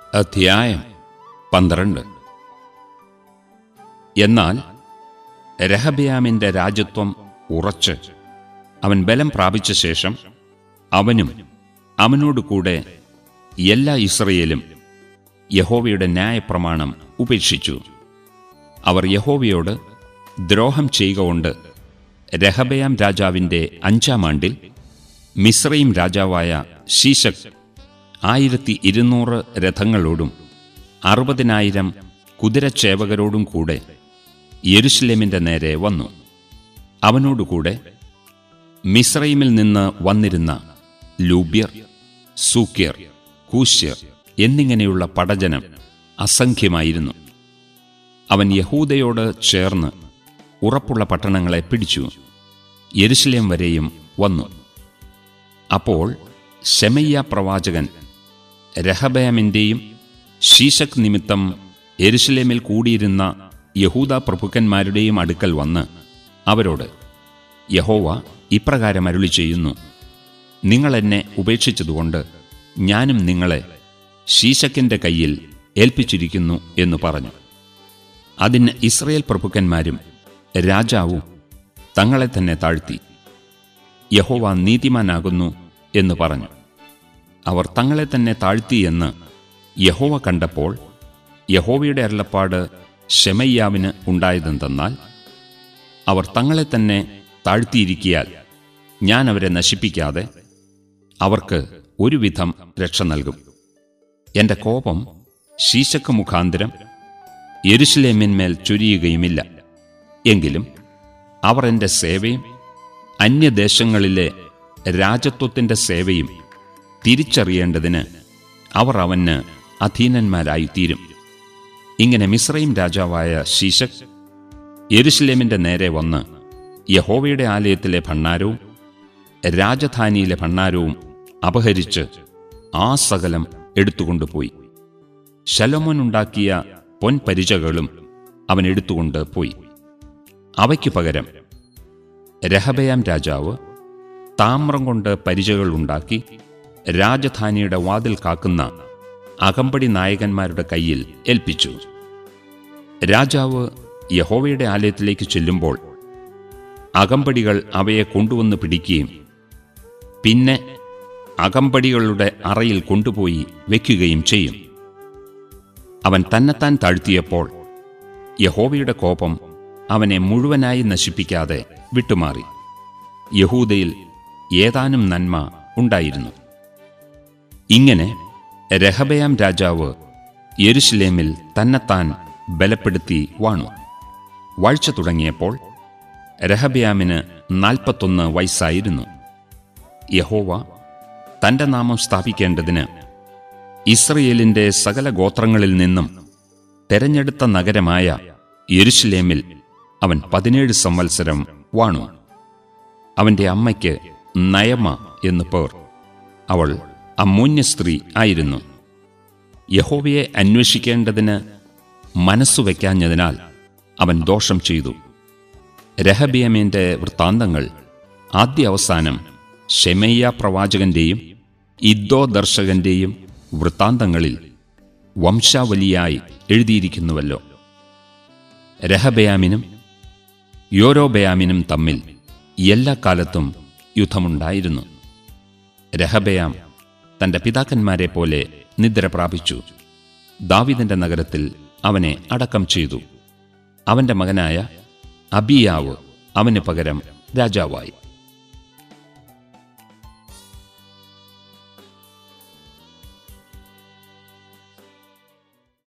അധ്യായം പന്ത്രണ്ട് എന്നാൽ രഹബയാമിന്റെ രാജ്യത്വം ഉറച്ച് അവൻ ബലം പ്രാപിച്ച ശേഷം അവനും അവനോട് കൂടെ എല്ലാ ഇസ്രയേലും യഹോവയുടെ ന്യായപ്രമാണം ഉപേക്ഷിച്ചു അവർ യഹോവയോട് ദ്രോഹം ചെയ്യുക കൊണ്ട് രഹബയാം രാജാവിന്റെ അഞ്ചാം ആണ്ടിൽ മിശ്രയും രാജാവായ ശീശക് ആയിരത്തി ഇരുന്നൂറ് രഥങ്ങളോടും അറുപതിനായിരം കുതിരച്ചേവകരോടും കൂടെ യെരുഷലേമിന്റെ നേരെ വന്നു അവനോടുകൂടെ മിശ്രൈമിൽ നിന്ന് വന്നിരുന്ന ലൂബ്യർ സൂക്യർ കൂശ്യർ എന്നിങ്ങനെയുള്ള പടജനം അസംഖ്യമായിരുന്നു അവൻ യഹൂദയോട് ചേർന്ന് ഉറപ്പുള്ള പട്ടണങ്ങളെ പിടിച്ചു യെരുഷലേം വരെയും വന്നു അപ്പോൾ ശെമയ്യ പ്രവാചകൻ രഹബയാമിന്റെയും ശീശക് നിമിത്തം എരുഷലേമിൽ കൂടിയിരുന്ന യഹൂദ പ്രഭുക്കന്മാരുടെയും അടുക്കൽ വന്ന് അവരോട് യഹോവ ഇപ്രകാരം അരുളി ചെയ്യുന്നു നിങ്ങൾ എന്നെ ഉപേക്ഷിച്ചതുകൊണ്ട് ഞാനും നിങ്ങളെ ശീശക്കിന്റെ കയ്യിൽ ഏൽപ്പിച്ചിരിക്കുന്നു എന്ന് പറഞ്ഞു അതിന് ഇസ്രയേൽ പ്രഭുക്കന്മാരും രാജാവും തങ്ങളെ തന്നെ താഴ്ത്തി യഹോവ നീതിമാനാകുന്നു എന്ന് പറഞ്ഞു അവർ തങ്ങളെ തന്നെ താഴ്ത്തിയെന്ന് യഹോവ കണ്ടപ്പോൾ യഹോവയുടെ അരുളപ്പാട് ഷെമയ്യാവിന് ഉണ്ടായതെന്തെന്നാൽ അവർ തങ്ങളെ തന്നെ താഴ്ത്തിയിരിക്കിയാൽ ഞാൻ അവരെ നശിപ്പിക്കാതെ അവർക്ക് ഒരുവിധം രക്ഷ നൽകും എന്റെ കോപം ശീശക്ക് മുഖാന്തരം യെരുഷലേമിന്മേൽ ചൊരിയുകയുമില്ല എങ്കിലും അവർ എന്റെ സേവയും അന്യദേശങ്ങളിലെ രാജത്വത്തിന്റെ സേവയും തിരിച്ചറിയേണ്ടതിന് അവർ അവന് അധീനന്മാരായിത്തീരും ഇങ്ങനെ മിശ്രയും രാജാവായ ശീശക് യെരുഷലേമിന്റെ നേരെ വന്ന് യഹോവയുടെ ആലയത്തിലെ ഭണ്ണാരവും രാജധാനിയിലെ ഭണ്ണാരവും അപഹരിച്ച് ആ സകലം എടുത്തുകൊണ്ടുപോയി ശലോമോനുണ്ടാക്കിയ പൊൻപരിചകളും അവൻ എടുത്തുകൊണ്ട് പോയി അവയ്ക്കു പകരം രഹബയാം രാജാവ് താമ്രം കൊണ്ട് പരിചകൾ ഉണ്ടാക്കി രാജധാനിയുടെ വാതിൽ കാക്കുന്ന അകമ്പടി നായകന്മാരുടെ കയ്യിൽ ഏൽപ്പിച്ചു രാജാവ് യഹോവയുടെ ആലയത്തിലേക്ക് ചെല്ലുമ്പോൾ അകമ്പടികൾ അവയെ കൊണ്ടുവന്ന് പിടിക്കുകയും പിന്നെ അകമ്പടികളുടെ അറയിൽ കൊണ്ടുപോയി വയ്ക്കുകയും ചെയ്യും അവൻ തന്നെത്താൻ താഴ്ത്തിയപ്പോൾ യഹോവയുടെ കോപം അവനെ മുഴുവനായി നശിപ്പിക്കാതെ വിട്ടുമാറി യഹൂദയിൽ ഏതാനും നന്മ ഉണ്ടായിരുന്നു ഇങ്ങനെ രഹബയാം രാജാവ് യെരുഷലേമിൽ തന്നെത്താൻ ബലപ്പെടുത്തി വാണു വാഴ്ച തുടങ്ങിയപ്പോൾ രഹബയാമിന് നാൽപ്പത്തൊന്ന് വയസ്സായിരുന്നു യഹോവ തന്റെ നാമം സ്ഥാപിക്കേണ്ടതിന് ഇസ്രയേലിന്റെ സകല ഗോത്രങ്ങളിൽ നിന്നും തെരഞ്ഞെടുത്ത നഗരമായ യെരുഷലേമിൽ അവൻ പതിനേഴ് സംവത്സരം വാണു അവന്റെ അമ്മയ്ക്ക് നയമ എന്നു പേർ അവൾ അമ്മൂന്യ സ്ത്രീ ആയിരുന്നു യഹോവയെ അന്വേഷിക്കേണ്ടതിന് മനസ്സു വയ്ക്കാഞ്ഞതിനാൽ അവൻ ദോഷം ചെയ്തു രഹബിയമേന്റെ വൃത്താന്തങ്ങൾ ആദ്യ അവസാനം ഷെമയ്യ പ്രവാചകന്റെയും ഇദ്ദോ ദർശകന്റെയും വൃത്താന്തങ്ങളിൽ വംശാവലിയായി എഴുതിയിരിക്കുന്നുവല്ലോ രഹബയാമിനും യോരോബയാമിനും തമ്മിൽ എല്ലാ കാലത്തും യുദ്ധമുണ്ടായിരുന്നു രഹബയാം തന്റെ പിതാക്കന്മാരെ പോലെ നിദ്ര പ്രാപിച്ചു ദാവിദിന്റെ നഗരത്തിൽ അവനെ അടക്കം ചെയ്തു അവന്റെ മകനായ അബിയാവ് അവന് പകരം രാജാവായി